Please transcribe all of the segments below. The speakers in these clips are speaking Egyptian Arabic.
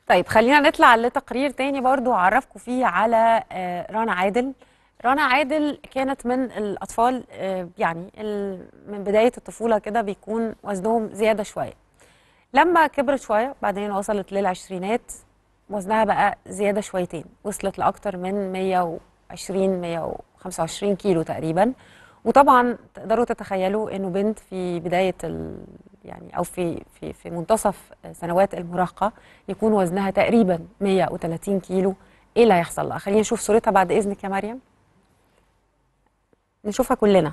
طيب خلينا نطلع لتقرير تاني برضو اعرفكم فيه على آه، رنا عادل رنا عادل كانت من الاطفال آه، يعني ال- من بدايه الطفوله كده بيكون وزنهم زياده شويه لما كبرت شويه بعدين وصلت للعشرينات وزنها بقى زياده شويتين وصلت لاكتر من 120 125 كيلو تقريبا وطبعا تقدروا تتخيلوا انه بنت في بدايه ال يعني او في في في منتصف سنوات المراهقه يكون وزنها تقريبا 130 كيلو ايه اللي هيحصل لها خلينا نشوف صورتها بعد اذنك يا مريم نشوفها كلنا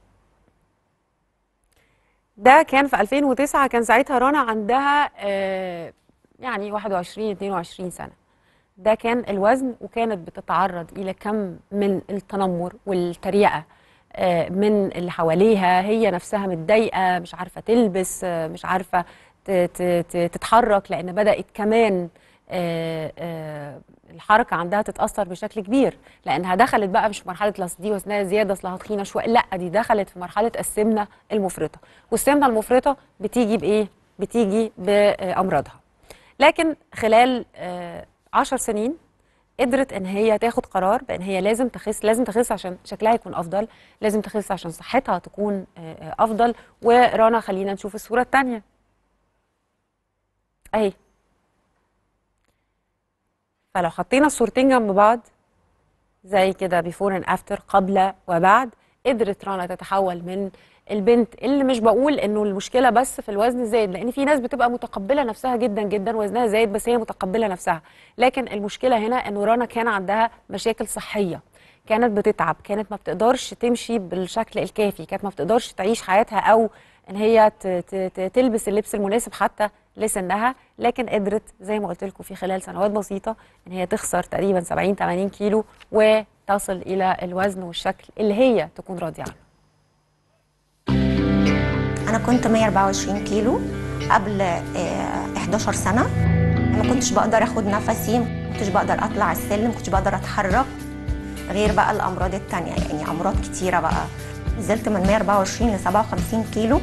ده كان في 2009 كان ساعتها رنا عندها آه، يعني 21 22 سنه ده كان الوزن وكانت بتتعرض الى كم من التنمر والتريقه آه، من اللي حواليها هي نفسها متضايقه مش عارفه تلبس آه، مش عارفه ت- ت- ت- تتحرك لان بدات كمان آه، آه، الحركه عندها تتاثر بشكل كبير لانها دخلت بقى مش في مرحله لا أصل دي وزنها زياده اصلها تخينه شويه لا دي دخلت في مرحله السمنه المفرطه والسمنه المفرطه بتيجي بايه بتيجي بامراضها لكن خلال آه، عشر سنين قدرت ان هي تاخد قرار بان هي لازم تخس لازم تخس عشان شكلها يكون افضل لازم تخس عشان صحتها تكون آه، آه، افضل ورنا خلينا نشوف الصوره الثانيه اهي فلو حطينا الصورتين جنب بعض زي كده بيفور اند افتر قبل وبعد قدرت رنا تتحول من البنت اللي مش بقول انه المشكله بس في الوزن الزايد لان في ناس بتبقى متقبله نفسها جدا جدا وزنها زايد بس هي متقبله نفسها لكن المشكله هنا انه رنا كان عندها مشاكل صحيه كانت بتتعب كانت ما بتقدرش تمشي بالشكل الكافي كانت ما بتقدرش تعيش حياتها او ان هي ت- ت- ت- تلبس اللبس المناسب حتى لسنها لكن قدرت زي ما قلت لكم في خلال سنوات بسيطه ان هي تخسر تقريبا 70 80 كيلو وتصل الى الوزن والشكل اللي هي تكون راضيه عنه انا كنت 124 كيلو قبل آه، 11 سنه ما كنتش بقدر اخد نفسي ما كنتش بقدر اطلع السلم ما كنتش بقدر اتحرك غير بقى الامراض التانية يعني امراض كتيره بقى نزلت من 124 ل 57 كيلو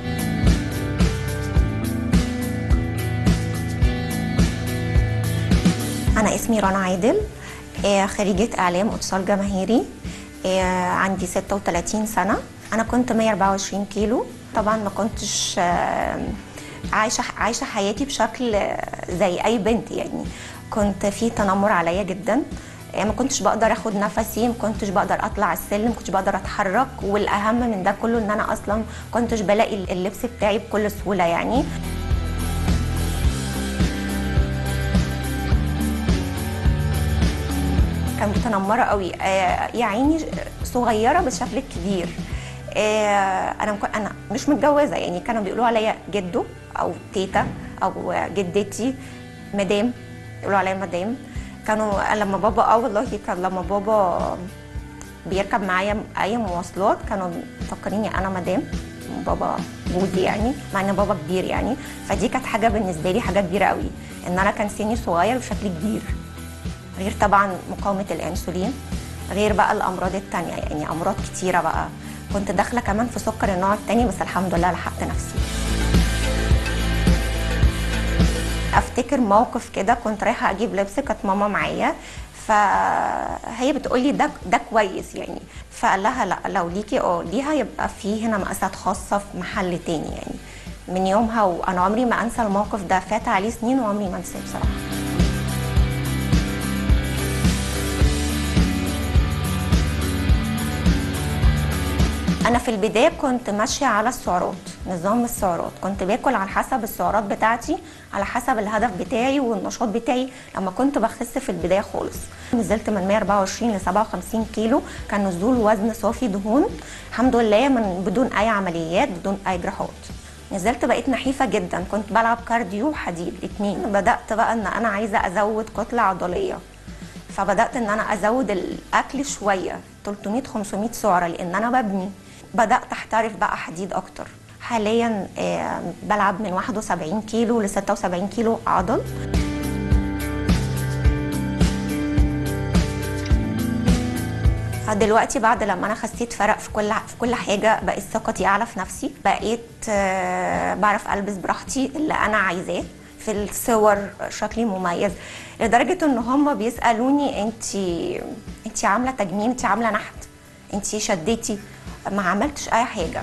انا اسمي رنا عادل آه، خريجه اعلام اتصال جماهيري آه، عندي 36 سنه انا كنت 124 كيلو طبعا ما كنتش آه، عايشه عايشه حياتي بشكل آه، زي اي بنت يعني كنت في تنمر عليا جدا آه، ما كنتش بقدر اخد نفسي ما كنتش بقدر اطلع السلم ما كنتش بقدر اتحرك والاهم من ده كله ان انا اصلا كنتش بلاقي اللبس بتاعي بكل سهوله يعني كان متنمره قوي آه يا عيني صغيره بشكل كبير آه انا مك... انا مش متجوزه يعني كانوا بيقولوا عليا جدو او تيتا او جدتي مدام يقولوا عليا مدام كانوا لما بابا اه والله كان لما بابا بيركب معايا اي مواصلات كانوا مفكريني انا مدام بابا جوزي يعني مع ان بابا كبير يعني فدي كانت حاجه بالنسبه لي حاجه كبيره قوي ان انا كان سني صغير بشكل كبير غير طبعا مقاومة الأنسولين غير بقى الأمراض التانية يعني أمراض كتيرة بقى كنت داخلة كمان في سكر النوع التاني بس الحمد لله لحقت نفسي افتكر موقف كده كنت رايحه اجيب لبس كانت ماما معايا فهي بتقولي ده ده كويس يعني فقال لها لا لو ليكي اه ليها يبقى في هنا مقاسات خاصه في محل تاني يعني من يومها وانا عمري ما انسى الموقف ده فات عليه سنين وعمري ما انساه بصراحه انا في البدايه كنت ماشيه على السعرات نظام السعرات كنت باكل على حسب السعرات بتاعتي على حسب الهدف بتاعي والنشاط بتاعي لما كنت بخس في البدايه خالص نزلت من 124 ل 57 كيلو كان نزول وزن صافي دهون الحمد لله من بدون اي عمليات بدون اي جراحات نزلت بقيت نحيفه جدا كنت بلعب كارديو وحديد اتنين بدات بقى ان انا عايزه ازود كتله عضليه فبدات ان انا ازود الاكل شويه 300 500 سعره لان انا ببني بدات احترف بقى حديد اكتر حاليا آه، بلعب من 71 كيلو ل 76 كيلو عضل دلوقتي بعد لما انا خسيت فرق في كل في كل حاجه بقيت ثقتي اعلى في نفسي بقيت آه، بعرف البس براحتي اللي انا عايزاه في الصور شكلي مميز لدرجه ان هم بيسالوني انت انت عامله تجميل انت عامله نحت انت شديتي ما عملتش اي حاجه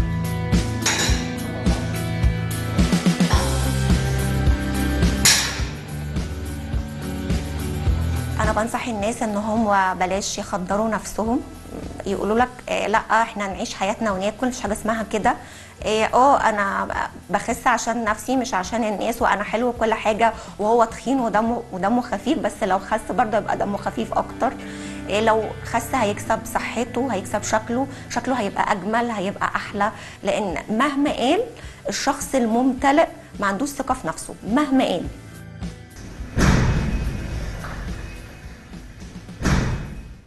انا بنصح الناس ان هم بلاش يخدروا نفسهم يقولوا لك آه، لا احنا نعيش حياتنا وناكل مش حاجه اسمها كده آه، اه انا بخس عشان نفسي مش عشان الناس وانا حلو وكل حاجه وهو تخين ودمه ودمه خفيف بس لو خس برضه يبقى دمه خفيف اكتر آه، لو خس هيكسب صحته هيكسب شكله شكله هيبقى اجمل هيبقى احلى لان مهما قال الشخص الممتلئ ما عندوش ثقه في نفسه مهما قال